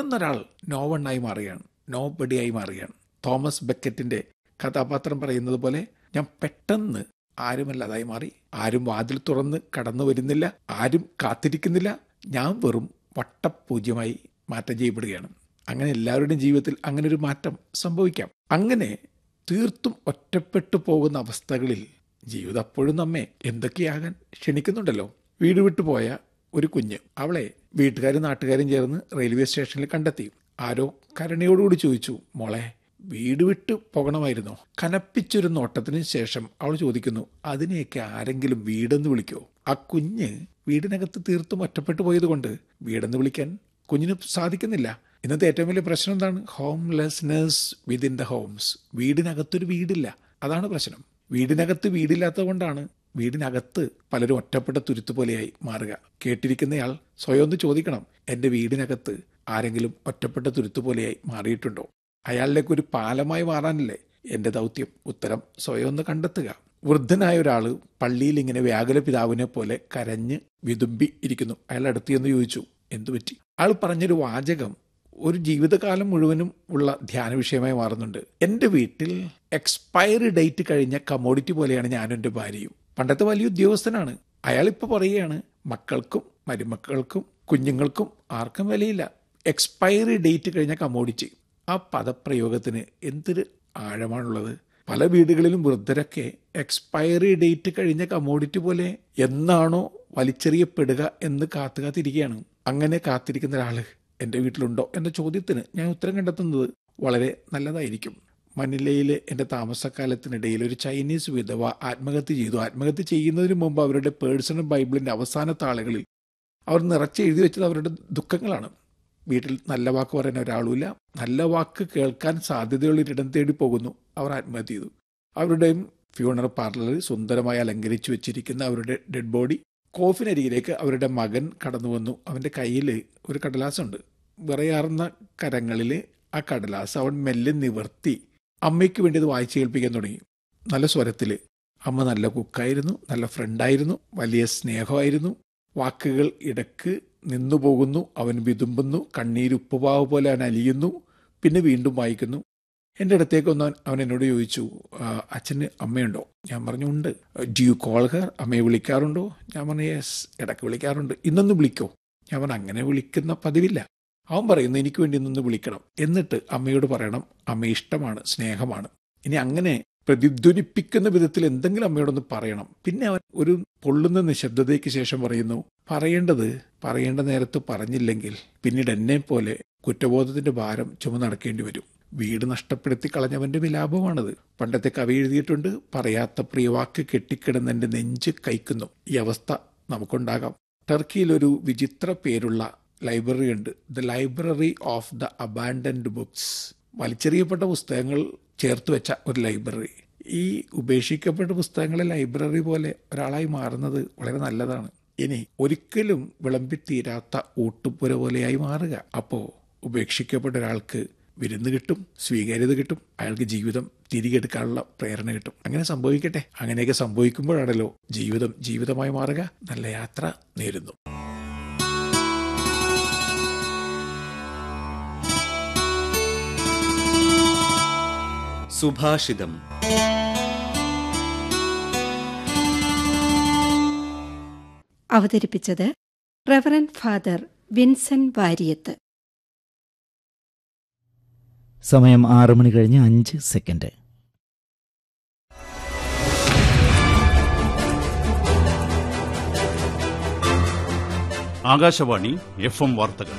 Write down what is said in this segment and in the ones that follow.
പെട്ടെന്നൊരാൾ no വണ്ണായി മാറുകയാണ് no ബഡിയായി മാറുകയാണ് Thomas ബെക്കറ്റിന്റെ കഥാപാത്രം പറയുന്നത് പോലെ ഞാൻ പെട്ടെന്ന് ആരുമല്ലാതായി മാറി ആരും വാതിൽ തുറന്ന് കടന്നു വരുന്നില്ല ആരും കാത്തിരിക്കുന്നില്ല ഞാൻ വെറും വട്ടപൂജ്യമായി മാറ്റം ചെയ്യപ്പെടുകയാണ് അങ്ങനെ എല്ലാവരുടെയും ജീവിതത്തിൽ അങ്ങനെ ഒരു മാറ്റം സംഭവിക്കാം അങ്ങനെ തീർത്തും ഒറ്റപ്പെട്ടു പോകുന്ന അവസ്ഥകളിൽ ജീവിതം അപ്പോഴും നമ്മെ എന്തൊക്കെയാകാൻ ക്ഷണിക്കുന്നുണ്ടല്ലോ വീട് വിട്ടു പോയ ഒരു കുഞ്ഞ് അവളെ വീട്ടുകാരും നാട്ടുകാരും ചേർന്ന് റെയിൽവേ സ്റ്റേഷനിൽ കണ്ടെത്തി ആരോ കരുണയോടുകൂടി ചോദിച്ചു മോളെ വീട് വിട്ട് പോകണമായിരുന്നോ കനപ്പിച്ചൊരു നോട്ടത്തിന് ശേഷം അവൾ ചോദിക്കുന്നു അതിനെയൊക്കെ ആരെങ്കിലും വീടെന്ന് വിളിക്കോ ആ കുഞ്ഞ് വീടിനകത്ത് തീർത്തും ഒറ്റപ്പെട്ടു പോയതുകൊണ്ട് വീടെന്ന് വിളിക്കാൻ കുഞ്ഞിന് സാധിക്കുന്നില്ല ഇന്നത്തെ ഏറ്റവും വലിയ പ്രശ്നം എന്താണ് ഹോംലെസ്നെസ് വിതിൻ ദ ഹോംസ് വീടിനകത്തൊരു വീടില്ല അതാണ് പ്രശ്നം വീടിനകത്ത് വീടില്ലാത്തത് കൊണ്ടാണ് വീടിനകത്ത് പലരും ഒറ്റപ്പെട്ട തുരുത്ത് പോലെയായി മാറുക കേട്ടിരിക്കുന്നയാൾ സ്വയം ഒന്ന് ചോദിക്കണം എൻ്റെ വീടിനകത്ത് ആരെങ്കിലും ഒറ്റപ്പെട്ട തുരുത്ത് പോലെയായി മാറിയിട്ടുണ്ടോ അയാളിലേക്ക് ഒരു പാലമായി മാറാനല്ലേ എൻ്റെ ദൗത്യം ഉത്തരം സ്വയം ഒന്ന് കണ്ടെത്തുക വൃദ്ധനായ ഒരാൾ പള്ളിയിൽ ഇങ്ങനെ വ്യാകുല പിതാവിനെ പോലെ കരഞ്ഞ് വിതുമ്പി ഇരിക്കുന്നു അയാൾ അടുത്ത് ചെന്ന് ചോദിച്ചു എന്തു പറ്റി അയാൾ പറഞ്ഞൊരു വാചകം ഒരു ജീവിതകാലം മുഴുവനും ഉള്ള ധ്യാന വിഷയമായി മാറുന്നുണ്ട് എൻ്റെ വീട്ടിൽ എക്സ്പയറി ഡേറ്റ് കഴിഞ്ഞ കമോഡിറ്റി പോലെയാണ് ഞാനും എൻ്റെ ഭാര്യയും പണ്ടത്തെ വലിയ ഉദ്യോഗസ്ഥനാണ് അയാളിപ്പോൾ പറയുകയാണ് മക്കൾക്കും മരുമക്കൾക്കും കുഞ്ഞുങ്ങൾക്കും ആർക്കും വിലയില്ല എക്സ്പയറി ഡേറ്റ് കഴിഞ്ഞ കമോഡിറ്റി ആ പദപ്രയോഗത്തിന് എന്തൊരു ആഴമാണുള്ളത് പല വീടുകളിലും വൃദ്ധരൊക്കെ എക്സ്പയറി ഡേറ്റ് കഴിഞ്ഞ കമോഡിറ്റി പോലെ എന്നാണോ വലിച്ചെറിയപ്പെടുക എന്ന് കാത്തു കാത്തിരിക്കുകയാണ് അങ്ങനെ കാത്തിരിക്കുന്ന ഒരാൾ എൻ്റെ വീട്ടിലുണ്ടോ എന്ന ചോദ്യത്തിന് ഞാൻ ഉത്തരം കണ്ടെത്തുന്നത് വളരെ നല്ലതായിരിക്കും മനിലയിലെ എൻ്റെ താമസക്കാലത്തിനിടയിൽ ഒരു ചൈനീസ് വിധവ ആത്മഹത്യ ചെയ്തു ആത്മഹത്യ ചെയ്യുന്നതിന് മുമ്പ് അവരുടെ പേഴ്സണൽ ബൈബിളിൻ്റെ അവസാന താളുകളിൽ അവർ നിറച്ച് എഴുതി വെച്ചത് അവരുടെ ദുഃഖങ്ങളാണ് വീട്ടിൽ നല്ല വാക്ക് പറയാൻ ഒരാളുമില്ല നല്ല വാക്ക് കേൾക്കാൻ സാധ്യതയുള്ളൊരിടം തേടി പോകുന്നു അവർ ആത്മഹത്യ ചെയ്തു അവരുടെയും ഫ്യൂണർ പാർലറിൽ സുന്ദരമായി അലങ്കരിച്ചു വെച്ചിരിക്കുന്ന അവരുടെ ഡെഡ് ബോഡി കോഫിനരികിലേക്ക് അവരുടെ മകൻ കടന്നു വന്നു അവൻ്റെ കയ്യിൽ ഒരു കടലാസുണ്ട് വിറയാർന്ന കരങ്ങളിൽ ആ കടലാസ് അവൻ മെല്ലെ നിവർത്തി അമ്മയ്ക്ക് വേണ്ടി അത് വായിച്ചു കേൾപ്പിക്കാൻ തുടങ്ങി നല്ല സ്വരത്തിൽ അമ്മ നല്ല കുക്കായിരുന്നു നല്ല ഫ്രണ്ടായിരുന്നു വലിയ സ്നേഹമായിരുന്നു വാക്കുകൾ ഇടക്ക് നിന്നു പോകുന്നു അവൻ വിതുമ്പുന്നു കണ്ണീരുപ്പുപാവ് പോലെ അവൻ അലിയുന്നു പിന്നെ വീണ്ടും വായിക്കുന്നു എൻ്റെ അടുത്തേക്ക് ഒന്ന് അവൻ എന്നോട് ചോദിച്ചു അച്ഛന് അമ്മയുണ്ടോ ഞാൻ പറഞ്ഞു ഉണ്ട് ഡു യു കോൾ ഹർ അമ്മയെ വിളിക്കാറുണ്ടോ ഞാൻ പറഞ്ഞു യെസ് ഇടയ്ക്ക് വിളിക്കാറുണ്ട് ഇന്നൊന്ന് വിളിക്കോ ഞാൻ പറഞ്ഞു അങ്ങനെ വിളിക്കുന്ന പതിവില്ല അവൻ പറയുന്നു എനിക്ക് വേണ്ടി ഇന്നൊന്ന് വിളിക്കണം എന്നിട്ട് അമ്മയോട് പറയണം അമ്മ ഇഷ്ടമാണ് സ്നേഹമാണ് ഇനി അങ്ങനെ പ്രതിധ്വനിപ്പിക്കുന്ന വിധത്തിൽ എന്തെങ്കിലും അമ്മയോടൊന്ന് പറയണം പിന്നെ അവൻ ഒരു പൊള്ളുന്ന നിശബ്ദതയ്ക്ക് ശേഷം പറയുന്നു പറയേണ്ടത് പറയേണ്ട നേരത്ത് പറഞ്ഞില്ലെങ്കിൽ പിന്നീട് എന്നെ പോലെ കുറ്റബോധത്തിന്റെ ഭാരം ചുമന്നടക്കേണ്ടി വരും വീട് നഷ്ടപ്പെടുത്തി കളഞ്ഞവന്റെ വിലാപമാണത് പണ്ടത്തെ കവി എഴുതിയിട്ടുണ്ട് പറയാത്ത പ്രിയവാക്ക് കെട്ടിക്കിടന്ന് എൻ്റെ നെഞ്ച് കൈക്കുന്നു ഈ അവസ്ഥ നമുക്കുണ്ടാകാം ടർക്കിയിൽ ഒരു വിചിത്ര പേരുള്ള ലൈബ്രറി ഉണ്ട് the library of the abandoned books വലിച്ചെറിയപ്പെട്ട പുസ്തകങ്ങൾ ചേർത്ത് വെച്ച ഒരു ലൈബ്രറി ഈ ഉപേക്ഷിക്കപ്പെട്ട പുസ്തകങ്ങളെ ലൈബ്രറി പോലെ ഒരാളായി മാറുന്നത് വളരെ നല്ലതാണ് ഇനി ഒരിക്കലും വിളമ്പിത്തീരാത്ത ഊട്ടുപുര പോലെയായി മാറുക അപ്പോൾ ഉപേക്ഷിക്കപ്പെട്ട ഒരാൾക്ക് വിരുന്ന് കിട്ടും സ്വീകാര്യത കിട്ടും അയാൾക്ക് ജീവിതം തിരികെ എടുക്കാനുള്ള പ്രേരണ കിട്ടും അങ്ങനെ സംഭവിക്കട്ടെ അങ്ങനെയൊക്കെ സംഭവിക്കുമ്പോഴാണല്ലോ ജീവിതം ജീവിതമായി മാറുക നല്ല യാത്ര നേരുന്നു സുഭാഷിതം അവതരിപ്പിച്ചത് റവറൻ ഫാദർ വിൻസൻ വാരിയത്ത് സമയം ആറ് മണി കഴിഞ്ഞ് അഞ്ച് സെക്കൻഡ് ആകാശവാണി എഫ് എം വാർത്തകൾ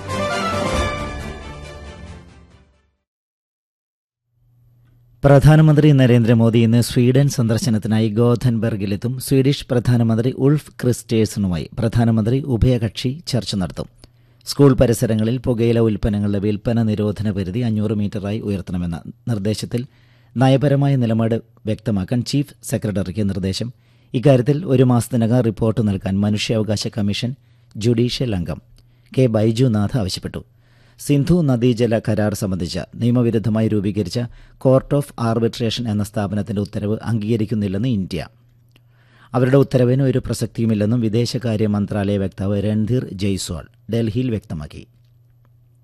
പ്രധാനമന്ത്രി നരേന്ദ്രമോദി ഇന്ന് സ്വീഡൻ സന്ദർശനത്തിനായി ഗോഥൻബർഗിലെത്തും സ്വീഡിഷ് പ്രധാനമന്ത്രി ഉൾഫ് ക്രിസ്റ്റേഴ്സണുമായി പ്രധാനമന്ത്രി ഉഭയകക്ഷി ചർച്ച നടത്തും സ്കൂൾ പരിസരങ്ങളിൽ പുകയില ഉൽപ്പന്നങ്ങളുടെ വിൽപ്പന നിരോധന പരിധി അഞ്ഞൂറ് മീറ്ററായി ഉയർത്തണമെന്ന നിർദ്ദേശത്തിൽ നയപരമായ നിലപാട് വ്യക്തമാക്കാൻ ചീഫ് സെക്രട്ടറിക്ക് നിർദ്ദേശം ഇക്കാര്യത്തിൽ ഒരു മാസത്തിനകം റിപ്പോർട്ട് നൽകാൻ മനുഷ്യാവകാശ കമ്മീഷൻ ജുഡീഷ്യൽ അംഗം കെ ബൈജുനാഥ് ആവശ്യപ്പെട്ടു സിന്ധു നദീജല കരാർ സംബന്ധിച്ച നിയമവിരുദ്ധമായി രൂപീകരിച്ച കോർട്ട് ഓഫ് ആർബിട്രേഷൻ എന്ന സ്ഥാപനത്തിന്റെ ഉത്തരവ് അംഗീകരിക്കുന്നില്ലെന്ന് ഇന്ത്യ അവരുടെ ഉത്തരവിന് ഒരു പ്രസക്തിയുമില്ലെന്നും വിദേശകാര്യ മന്ത്രാലയ വക്താവ് രൺധീർ ജയ്സ്വാൾ ഡൽഹിയിൽ വ്യക്തമാക്കി